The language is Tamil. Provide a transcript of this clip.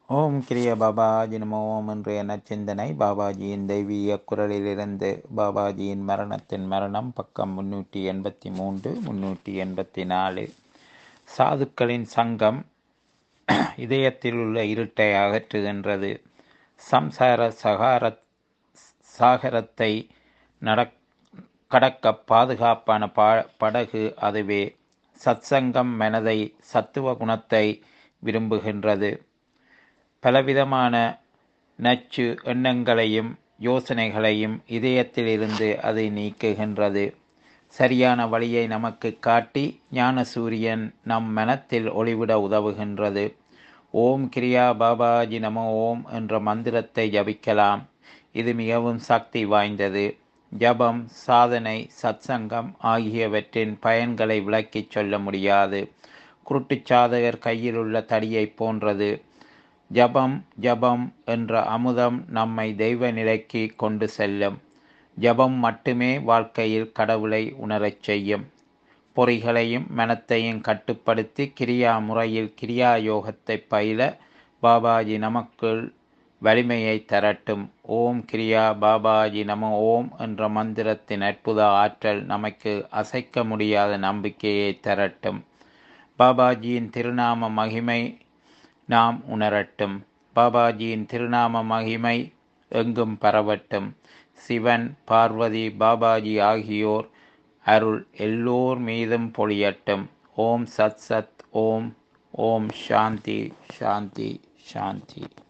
ஓம் கிரிய பாபாஜி நமோ ஓம் என்ற நச்சிந்தனை பாபாஜியின் தெய்வீக குரலிலிருந்து பாபாஜியின் மரணத்தின் மரணம் பக்கம் முன்னூற்றி எண்பத்தி மூன்று முன்னூற்றி எண்பத்தி நாலு சாதுக்களின் சங்கம் இதயத்தில் உள்ள இருட்டை அகற்றுகின்றது சம்சார சகார சாகரத்தை நடக் கடக்க பாதுகாப்பான பா படகு அதுவே சத்சங்கம் மனதை சத்துவ குணத்தை விரும்புகின்றது பலவிதமான நச்சு எண்ணங்களையும் யோசனைகளையும் இதயத்திலிருந்து அதை நீக்குகின்றது சரியான வழியை நமக்கு காட்டி ஞான சூரியன் நம் மனத்தில் ஒளிவிட உதவுகின்றது ஓம் கிரியா பாபாஜி நம ஓம் என்ற மந்திரத்தை ஜபிக்கலாம் இது மிகவும் சக்தி வாய்ந்தது ஜபம் சாதனை சத்சங்கம் ஆகியவற்றின் பயன்களை விளக்கிச் சொல்ல முடியாது குருட்டுச் சாதகர் கையில் உள்ள தடியைப் போன்றது ஜபம் ஜபம் என்ற அமுதம் நம்மை தெய்வ நிலைக்கு கொண்டு செல்லும் ஜபம் மட்டுமே வாழ்க்கையில் கடவுளை உணரச் செய்யும் பொறிகளையும் மனத்தையும் கட்டுப்படுத்தி கிரியா முறையில் கிரியா யோகத்தை பயில பாபாஜி நமக்குள் வலிமையை தரட்டும் ஓம் கிரியா பாபாஜி நம ஓம் என்ற மந்திரத்தின் அற்புத ஆற்றல் நமக்கு அசைக்க முடியாத நம்பிக்கையை தரட்டும் பாபாஜியின் திருநாம மகிமை நாம் உணரட்டும் பாபாஜியின் திருநாம மகிமை எங்கும் பரவட்டும் சிவன் பார்வதி பாபாஜி ஆகியோர் அருள் எல்லோர் மீதும் பொழியட்டும் ஓம் சத் சத் ஓம் ஓம் சாந்தி சாந்தி சாந்தி